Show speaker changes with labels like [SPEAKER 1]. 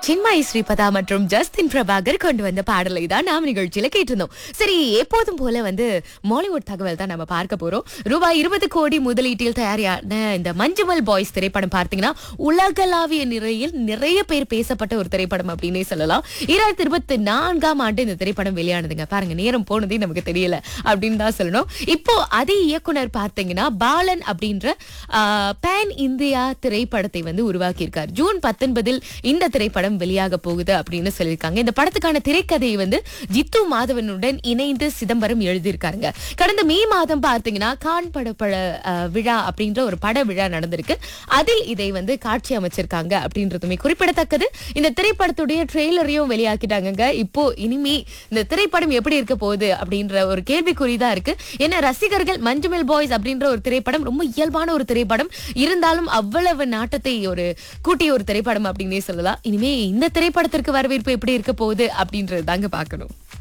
[SPEAKER 1] சின்மயி ஸ்ரீபதா மற்றும் ஜஸ்டின் பிரபாகர் கொண்டு வந்த பாடலை தான் நாம் நிகழ்ச்சியில கேட்டிருந்தோம் சரி எப்போதும் போல வந்து மாலிவுட் தகவல் தான் நம்ம பார்க்க போறோம் ரூபாய் இருபது கோடி முதலீட்டில் தயாரியான இந்த மஞ்சுமல் பாய்ஸ் திரைப்படம் பார்த்தீங்கன்னா உலகளாவிய நிறையில் நிறைய பேர் பேசப்பட்ட ஒரு திரைப்படம் அப்படின்னே சொல்லலாம் இரண்டாயிரத்தி இருபத்தி நான்காம் ஆண்டு இந்த திரைப்படம் வெளியானதுங்க பாருங்க நேரம் போனதே நமக்கு தெரியல அப்படின்னு தான் சொல்லணும் இப்போ அதே இயக்குனர் பார்த்தீங்கன்னா பாலன் அப்படின்ற பேன் இந்தியா திரைப்படத்தை வந்து உருவாக்கியிருக்கார் ஜூன் பத்தொன்பதில் இந்த திரைப்படம் வெளியாக போகுது அப்படின்னு சொல்லியிருக்காங்க இந்த படத்துக்கான திரைக்கதையை வந்து ஜித்து மாதவனுடன் இணைந்து சிதம்பரம் எழுதியிருக்காருங்க கடந்த மே மாதம் பார்த்தீங்கன்னா கான் படப்பட அஹ், விழா அப்படின்ற ஒரு பட விழா நடந்திருக்கு அதில் இதை வந்து காட்சி அமைச்சிருக்காங்க அப்படின்றதுமே குறிப்பிடத்தக்கது இந்த திரைப்படத்துடைய ட்ரெய்லரையும் வெளியாக்கிட்டாங்கங்க இப்போ இனிமே இந்த திரைப்படம் எப்படி இருக்க போகுது அப்படின்ற ஒரு கேள்விக்குறி தான் இருக்கு ஏன்னா ரசிகர்கள் மஞ்சுமெல் பாய்ஸ் அப்படின்ற ஒரு திரைப்படம் ரொம்ப இயல்பான ஒரு திரைப்படம் இருந்தாலும் அவ்வளவு நாட்டத்தை ஒரு கூட்டிய ஒரு திரைப்படம் அப்படின்னே சொல்லலாம் இனிமே இந்த திரைப்படத்திற்கு வரவேற்பு எப்படி இருக்க போகுது அப்படின்றது தாங்க பார்க்கணும்